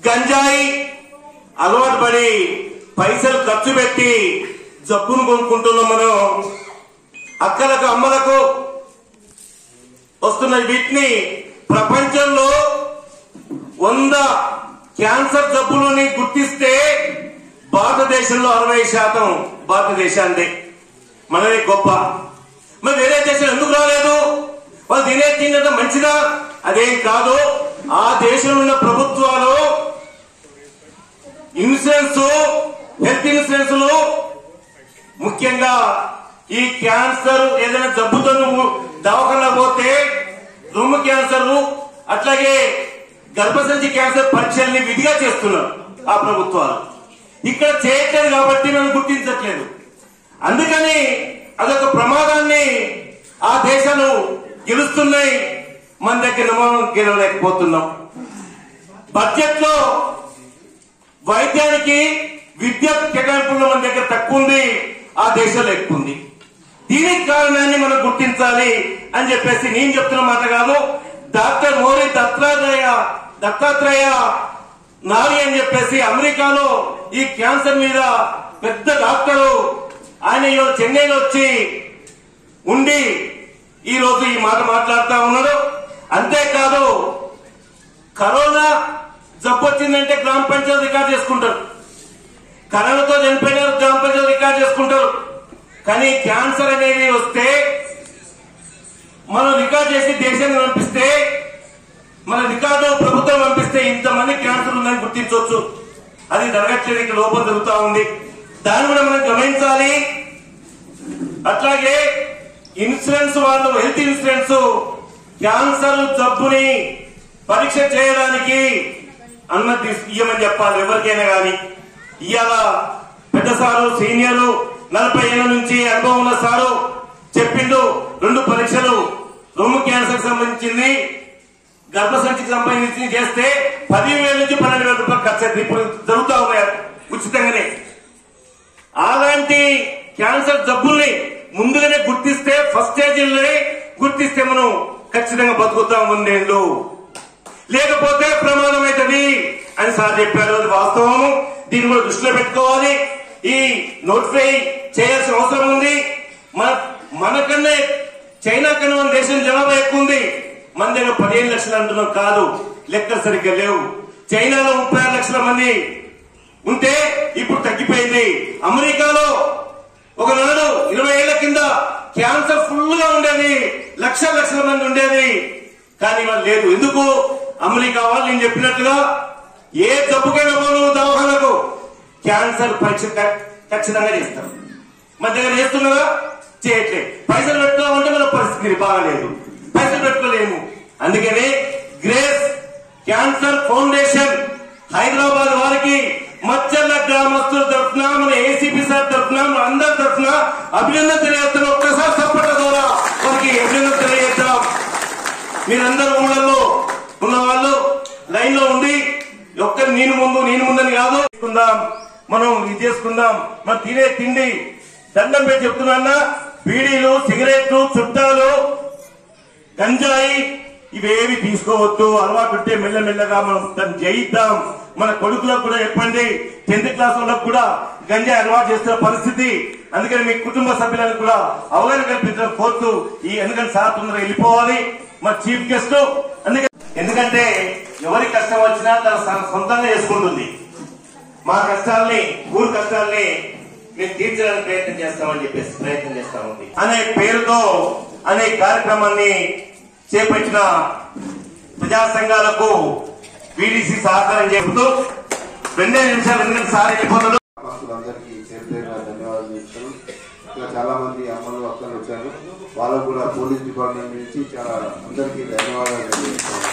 గంజాయి అలవాటు పడి పైసలు ఖర్చు పెట్టి జబ్బును కొనుక్కుంటున్నాం మనం అక్కలకు అమ్మలకు వస్తున్న వీటిని ప్రపంచంలో వంద క్యాన్సర్ జబ్బులని గుర్తిస్తే భారతదేశంలో అరవై శాతం భారతదేశాందే మనది గొప్ప మరి వేరే దేశం ఎందుకు రాలేదు వాళ్ళు తినే తినట మంచిదా అదేం కాదు ఆ దేశంలో ఉన్న ప్రభుత్వాలు ఇన్సూరెన్స్ హెల్త్ ఇన్సూరెన్స్ ముఖ్యంగా ఈ క్యాన్సర్ ఏదైనా జబ్బుతో నువ్వు దవాఖానా పోతే రొమ్ము క్యాన్సర్ అట్లాగే గర్భసంచి క్యాన్సర్ పరీక్షల్ని విధిగా చేస్తున్నారు ఆ ప్రభుత్వాలు ఇక్కడ చేయట్లేదు కాబట్టి మనం గుర్తించట్లేదు అందుకని అదొక ప్రమాదాన్ని ఆ దేశాలు గెలుస్తున్నాయి మన దగ్గర మనం గెలవలేకపోతున్నాం బడ్జెట్ లో వైద్యానికి విద్యా కేటాయింపులు మన దగ్గర తక్కువ ఉంది ఆ దేశంలో ఎక్కువ ఉంది దీనికి కారణాన్ని మనం గుర్తించాలి అని చెప్పేసి నేను చెప్తున్న మాట కాదు డాక్టర్ మోరీ దత్తాత్రేయ దత్తాత్రేయ నారి అని చెప్పేసి అమెరికాలో ఈ క్యాన్సర్ మీద పెద్ద డాక్టరు ఆయన ఈరోజు చెన్నైలో వచ్చి ఉండి ఈ రోజు ఈ మాట మాట్లాడుతా ఉన్నాడు అంతేకాదు కరోనా జబ్బు వచ్చిందంటే గ్రామ పంచాయతీ రికార్డ్ చేసుకుంటారు కరోనాతో చనిపోయినారు గ్రామ పంచాయతీ రికార్డ్ చేసుకుంటారు కానీ క్యాన్సర్ అనేది వస్తే మనం రికార్డ్ చేసి దేశాన్ని పంపిస్తే మన రికార్డు ప్రభుత్వం పంపిస్తే ఇంతమంది క్యాన్సర్ ఉందని గుర్తించవచ్చు అది జరగట్లేదు ఇక్కడ లోపం జరుగుతా ఉంది దాన్ని కూడా మనం గమనించాలి అట్లాగే ఇన్సూరెన్స్ వాళ్ళు హెల్త్ ఇన్సూరెన్స్ క్యాన్సర్ జబ్బుని పరీక్ష చేయడానికి అన్నది ఇయ్యమని చెప్పాలి ఎవరికైనా గాని ఇవాళ పెద్ద సారు సీనియర్ నలభై ఏళ్ళ నుంచి అనుభవం ఉన్న సారు చెప్పిండు రెండు పరీక్షలు రొమ్ము క్యాన్సర్ సంబంధించింది గర్భసంచికి సంబంధించి చేస్తే పదివేల నుంచి పన్నెండు వేల రూపాయలు ఖర్చు అవుతుంది ఇప్పుడు జరుగుతా ఉన్నాయి ఉచితంగానే అలాంటి క్యాన్సర్ జబ్బుల్ని ముందుగానే గుర్తిస్తే ఫస్ట్ స్టేజ్లోనే గుర్తిస్తే మనం ఖచ్చితంగా బతుకుతాం ఉండేళ్ళు లేకపోతే ప్రమాదం అవుతుంది అని సార్ చెప్పారు అది వాస్తవము దీన్ని కూడా దృష్టిలో పెట్టుకోవాలి ఈ నోటిఫై చేయాల్సిన అవసరం ఉంది మన మనకన్నా చైనా కన్నా మన దేశం జనాభా ఎక్కువ ఉంది మన దగ్గర పదిహేను లక్షలు అంటున్నాం కాదు లెక్కలు సరిగ్గా లేవు చైనాలో ముప్పై ఆరు లక్షల మంది ఉంటే ఇప్పుడు తగ్గిపోయింది అమెరికాలో ఒకనాడు ఇరవై ఏళ్ల కింద క్యాన్సర్ ఫుల్ గా ఉండేది లక్షల లక్షల మంది ఉండేది కానీ వాళ్ళు లేదు ఎందుకు అమెరికా వాళ్ళు నేను చెప్పినట్టుగా ఏ జబ్బుకైనా పోను దవాఖానకు క్యాన్సర్ పరీక్ష ఖ- ఖచ్చితంగా చేస్తారు మన దగ్గర చేస్తున్నారా చేయట్లేదు పైసలు పెట్టుకోవాలంటే మన పరిస్థితి బాగాలేదు పైసలు పెట్టుకోలేము అందుకని గ్రేస్ క్యాన్సర్ ఫౌండేషన్ హైదరాబాద్ వారికి మచ్చర్ల గ్రామస్తుల తరఫున మన ఏసీపీ సార్ తరఫున మన అందరి తరఫున అభినందన తెలియజేస్తున్న ఒక్కసారి సపోర్ట్ ద్వారా వారికి అభినందన తెలియజేద్దాం మీరందరూ ఊళ్ళల్లో ఉన్న వాళ్ళు లైన్ లో ఉండి ఒక్కరి నేను ముందు నేను ముందని కాదు చేసుకుందాం మనం ఇది చేసుకుందాం మనం తినే తిండి దండం పెట్టి చెప్తున్నా బీడీలు సిగరెట్లు చుట్టాలు గంజాయి ఇవేవి తీసుకోవద్దు అలవాటు ఉంటే మెల్లమెల్లగా మనం దాన్ని జయిద్దాం మన కొడుకులకు కూడా చెప్పండి టెన్త్ క్లాస్ వాళ్ళకు కూడా గంజాయి అలవాటు చేస్తున్న పరిస్థితి అందుకని మీ కుటుంబ సభ్యులకు కూడా అవగాహన కల్పించడం కోరుతూ ఈ ఎందుకంటే సార్ తొందరగా వెళ్ళిపోవాలి మా చీఫ్ గెస్ట్ అందుకని ఎందుకంటే ఎవరి కష్టం వచ్చినా తన సొ- సొంతంగా చేసుకుంటుంది మా కష్టాల్ని ఊరు కష్టాల్ని మేము తీర్చడానికి ప్రయత్నం చేస్తామని చెప్పేసి ప్రయత్నం చేస్తా ఉంది అనే పేరుతో అనే కార్యక్రమాన్ని చేపట్టిన ప్రజా సంఘాలకు వీడీసీ సహకారం చేస్తూ రెండే నిమిషాలు ఎందుకంటే సార్ వెళ్ళిపోతాడు భక్తులందరికీ పేరు పేరున ధన్యవాదాలు చెప్తాను ఇంకా చాలా మంది అమ్మలు అక్కలు వచ్చారు వాళ్ళకు కూడా పోలీస్ డిపార్ట్మెంట్ నుంచి చాలా అందరికీ ధన్యవాదాలు తెలియజేస్తాను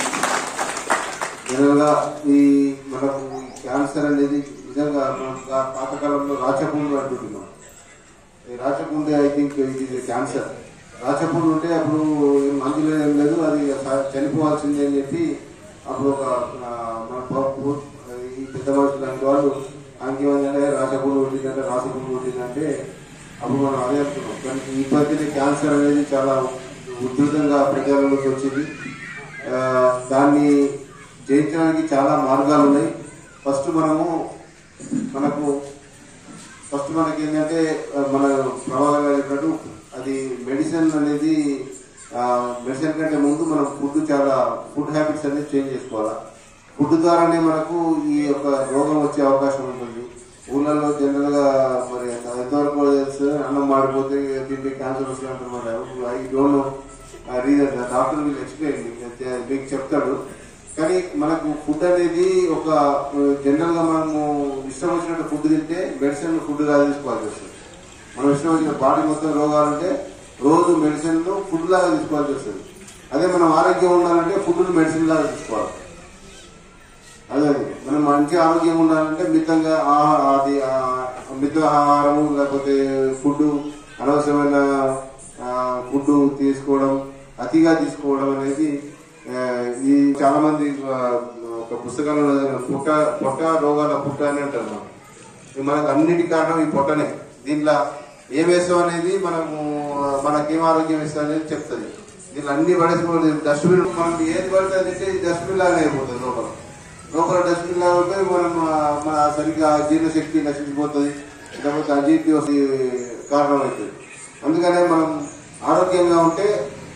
జనరల్గా ఈ మనకు ఈ క్యాన్సర్ అనేది నిజంగా మనం గా- పాతకాలంలో రాచపుండు అంటుంటున్నాం ఈ రాచపుండే ఐ థింక్ ఇది క్యాన్సర్ రాచపుండు ఉంటే అప్పుడు ఏం మందు లేదు ఏం లేదు అది స- చనిపోవాల్సిందే అని చెప్పి అప్పుడు ఒక ఆ, మన పప్పు ఈ పెద్ద మనుషులు లాంటి వాళ్ళు అంకేమంటే రాచపుండు పుట్టిందంటే రాచపుండు పుట్టిందంటే అప్పుడు మనం అదే అనుకున్నాం కానీ ఈ పద్ధతి క్యాన్సర్ అనేది చాలా ఉధృతంగా ప్రజలలోకి వచ్చింది ఆ, దాన్ని జయించడానికి చాలా మార్గాలు ఉన్నాయి ఫస్ట్ మనము మనకు ఫస్ట్ మనకి ఏంటంటే ఆ, మన ప్రభావం గారు చెప్పినట్టు అది మెడిసిన్ అనేది మెడిసిన్ కంటే ముందు మనం ఫుడ్ చాలా ఫుడ్ హ్యాబిట్స్ అనేది చేంజ్ చేసుకోవాలి ఫుడ్ ద్వారానే మనకు ఈ యొక్క రోగం వచ్చే అవకాశం ఉంటుంది ఊళ్ళల్లో జనరల్ గా మరి ఎంతవరకు తెలుసు అన్నం మాడిపోతే దీనికి క్యాన్సర్ వస్తుంది అంటున్నారు I don't know reason doctor will explain మీకు చెప్తాడు కానీ మనకు ఫుడ్ అనేది ఒక జనరల్ గా మనము ఇష్టం వచ్చినట్టు ఫుడ్ తింటే మెడిసిన్ ఫుడ్ గా తీసుకోవాల్సి వస్తుంది మనం ఇష్టం వచ్చిన బాడీ మొత్తం రోగాలు ఉంటే రోజు మెడిసిన్ ఫుడ్ లాగా తీసుకోవాల్సి వస్తుంది అదే మనం ఆరోగ్యం ఉండాలంటే ఫుడ్ మెడిసిన్ లాగా తీసుకోవాలి అదే మనం మంచి ఆరోగ్యంగా ఉండాలంటే మితంగా ఆహా- అది ఆ, మిత ఆహారము లేకపోతే ఫుడ్ అనవసరమైన ఫుడ్ తీసుకోవడం అతిగా తీసుకోవడం అనేది ఆ, ఈ చాలా మంది ఆ, ఒక పుస్తకంలో చదివాను. పుట్ట పొట్ట రోగాల పుట్ట అని అంటారు మనం. ఇది మనకు అన్నిటి కారణం ఈ పొట్టనే దీంట్లో ఏ వేస్తాం అనేది మనము మనకేం ఆరోగ్యం ఇస్తాం అనేది చెప్తుంది దీంట్లో అన్ని పడేసుకోవడం డస్ట్బిన్ మనం ఏది పడితే అది డస్ట్బిన్ లాగా అయిపోతుంది లోపల లోపల డస్ట్బిన్ లాగా ఉంటే మనం ఆ, మన సరిగ్గా జీర్ణశక్తి నశించిపోతుంది లేకపోతే అజీర్తి వచ్చి కారణం అవుతుంది అందుకనే మనం ఆరోగ్యంగా ఉంటే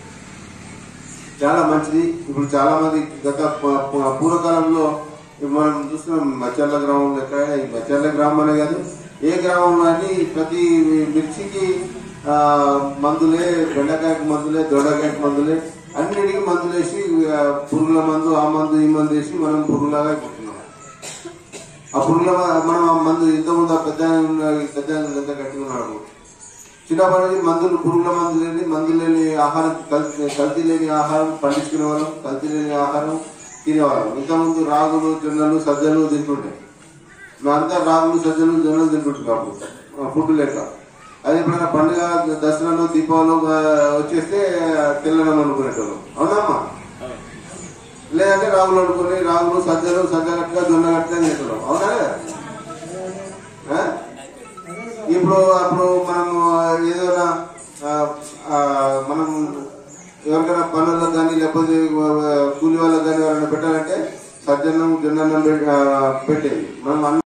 చాలా మంచిది ఇప్పుడు చాలా మంది గత ప- ప- పూర్వకాలంలో ఇప్పుడు మనం చూస్తున్నాం మచ్చర్ల గ్రామంలో ఎక్కడ ఈ మచ్చర్ల గ్రామం అనే కాదు ఏ గ్రామంలో అని ప్రతి మిర్చికి ఆ, మందులే బెండకాయకు మందులే దొండకాయకు మందులే అన్నిటికీ మందులు వేసి ఆ, పురుగుల మందు ఆ మందు ఈ మందు వేసి మనం పురుగులాగా కొట్టున్నాం ఆ పురుగుల మ- మనం ఆ మందు ఇంతకుముందు ఆ పెద్ద ఆయన- పెద్ద ఆయన ఎంత గట్టిగా ఉన్నాడు చిన్నప్పటి మందులు పురుగుల మందు లేని మందు లేని ఆహారం కల్తీ కల్తీ లేని ఆహారం పండించుకునే వాళ్ళం కల్తీ లేని ఆహారం తినేవాళ్ళం ఇంతకుముందు రాగులు జొన్నలు సజ్జలు తింటుండే మేమంతా రాగులు సజ్జలు జొన్నలు తింటుంటాం అప్పుడు ఫుడ్ లేక అది ఎప్పుడైనా పండుగ దసరాలో దీపావళి వచ్చేస్తే తెల్లనం అనుకునేటోళ్ళం అవునమ్మా లేదంటే రాగులు వండుకొని రాగులు సజ్జలు సజ్జగట్ల జొన్నగట్ల తింటున్నాం అవునా లేదా? ఆ? ఇప్పుడు అప్పుడు మనం ఏదైనా ఆ, ఆ, మనం ఎవరికైనా పనులకు కానీ లేకపోతే కూలి వాళ్ళకి కానీ ఎవరైనా పెట్టాలంటే సజ్జన్నం జొన్నన్నం పెట్- ఆ, పెట్టేది మనం అన్ని